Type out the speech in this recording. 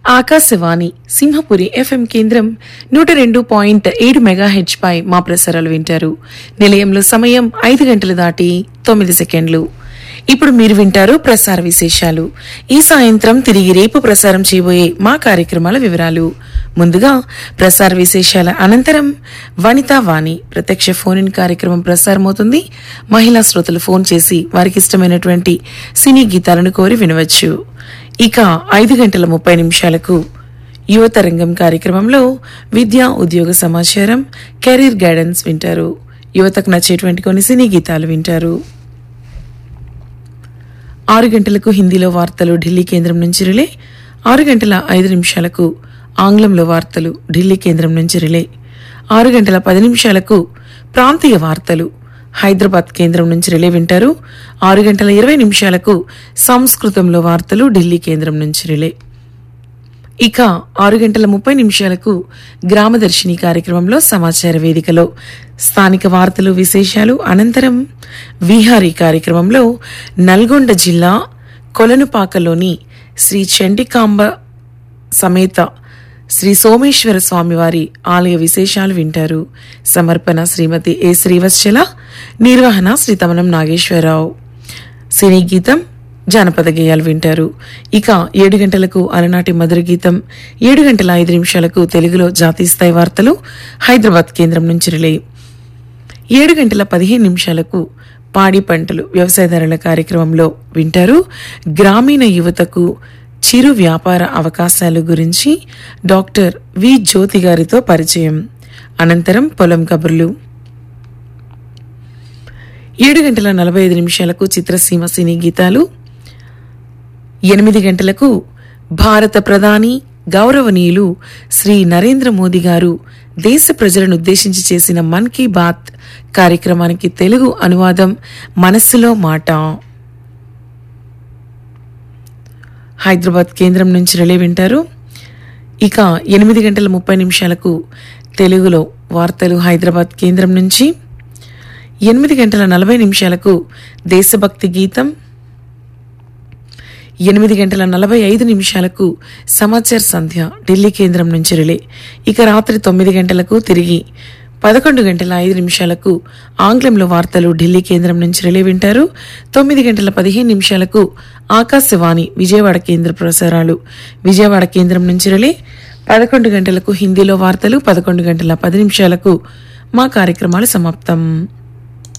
Akashvani Simhapuri FM కేంద్రం నూట రెండు పాయింట్ ఏడు మెగాహెచ్ పై మా ప్రసారాలు వింటారు నిలయంలో సమయం ఐదు గంటలు దాటి తొమ్మిది సెకండ్లు ఇప్పుడు మీరు వింటారు ప్రసార విశేషాలు ఈ సాయంత్రం తిరిగి రేపు ప్రసారం చేయబోయే మా కార్యక్రమాల వివరాలు ముందుగా ప్రసార విశేషాల అనంతరం వనితా వాణి ప్రత్యక్ష ఫోన్ ఇన్ కార్యక్రమం ప్రసారమవుతుంది మహిళా శ్రోతలు ఫోన్ చేసి వారికి ఇష్టమైనటువంటి సినీ గీతాలను కోరి వినవచ్చు ఇక ఐదు గంటల ముప్పై నిమిషాలకు యువత రంగం కార్యక్రమంలో విద్యా ఉద్యోగ సమాచారం కెరీర్ గైడెన్స్ వింటారు యువతకు నచ్చేటువంటి కొన్ని సినీ గీతాలు వింటారు ఆరు గంటలకు హిందీలో వార్తలు ఢిల్లీ కేంద్రం నుంచి రిలే ఆరు గంటల ఐదు నిమిషాలకు ఆంగ్లంలో వార్తలు ఢిల్లీ కేంద్రం నుంచి రిలే ఆరు గంటల పది నిమిషాలకు ప్రాంతీయ వార్తలు హైదరాబాద్ కేంద్రం నుంచి రిలే వింటారు ఆరు గంటల ఇరవై నిమిషాలకు సంస్కృతంలో వార్తలు ఢిల్లీ కేంద్రం నుంచి రిలే ఇక ఆరు గంటల ముప్పై నిమిషాలకు గ్రామదర్శిని కార్యక్రమంలో సమాచార వేదికలో స్థానిక వార్తలు విశేషాలు అనంతరం విహారీ కార్యక్రమంలో నల్గొండ జిల్లా కొలనుపాకలోని శ్రీ చండికాంబ సమేత శ్రీ సోమేశ్వర స్వామివారి ఆలయ విశేషాలు వింటారు సమర్పణ శ్రీమతి ఏ శ్రీవత్సల నిర్వహణ శ్రీ తమనం నాగేశ్వరరావు సినీ గీతం జానపద గేయాలు వింటారు ఇక ఏడు గంటలకు అలనాటి మధుర గీతం ఏడు గంటల ఐదు నిమిషాలకు తెలుగులో జాతీయ స్థాయి వార్తలు హైదరాబాద్ కేంద్రం నుంచి రిలే ఏడు గంటల పదిహేను నిమిషాలకు పాడి పంటలు వ్యవసాయదారుల కార్యక్రమంలో వింటారు గ్రామీణ యువతకు చిరు వ్యాపార అవకాశాలు గురించి డాక్టర్ వి జ్యోతి గారితో పరిచయం అనంతరం పొలం కబుర్లు ఏడు గంటల నలభై ఐదు నిమిషాలకు చిత్రసీమ సినీ గీతాలు ఎనిమిది గంటలకు భారత ప్రధాని గౌరవనీయులు శ్రీ నరేంద్ర మోదీ గారు దేశ ప్రజలను ఉద్దేశించి చేసిన మన్ కీ బాత్ కార్యక్రమానికి తెలుగు అనువాదం మనస్సులో మాట హైదరాబాద్ కేంద్రం నుంచి రిలే వింటారు ఇక ఎనిమిది గంటల ముప్పై నిమిషాలకు తెలుగులో వార్తలు హైదరాబాద్ కేంద్రం నుంచి ఎనిమిది గంటల నలభై నిమిషాలకు దేశభక్తి గీతం ఎనిమిది గంటల నలభై ఐదు నిమిషాలకు సమాచార్ సంధ్య ఢిల్లీ కేంద్రం నుంచి రిలే ఇక రాత్రి తొమ్మిది గంటలకు తిరిగి పదకొండు గంటల ఐదు నిమిషాలకు ఆంగ్లంలో వార్తలు ఢిల్లీ కేంద్రం నుంచి రిలే వింటారు తొమ్మిది గంటల పదిహేను నిమిషాలకు ఆకాశవాణి విజయవాడ కేంద్ర ప్రసారాలు విజయవాడ కేంద్రం నుంచి రిలే పదకొండు గంటలకు హిందీలో వార్తలు పదకొండు గంటల పది నిమిషాలకు మా కార్యక్రమాలు సమాప్తం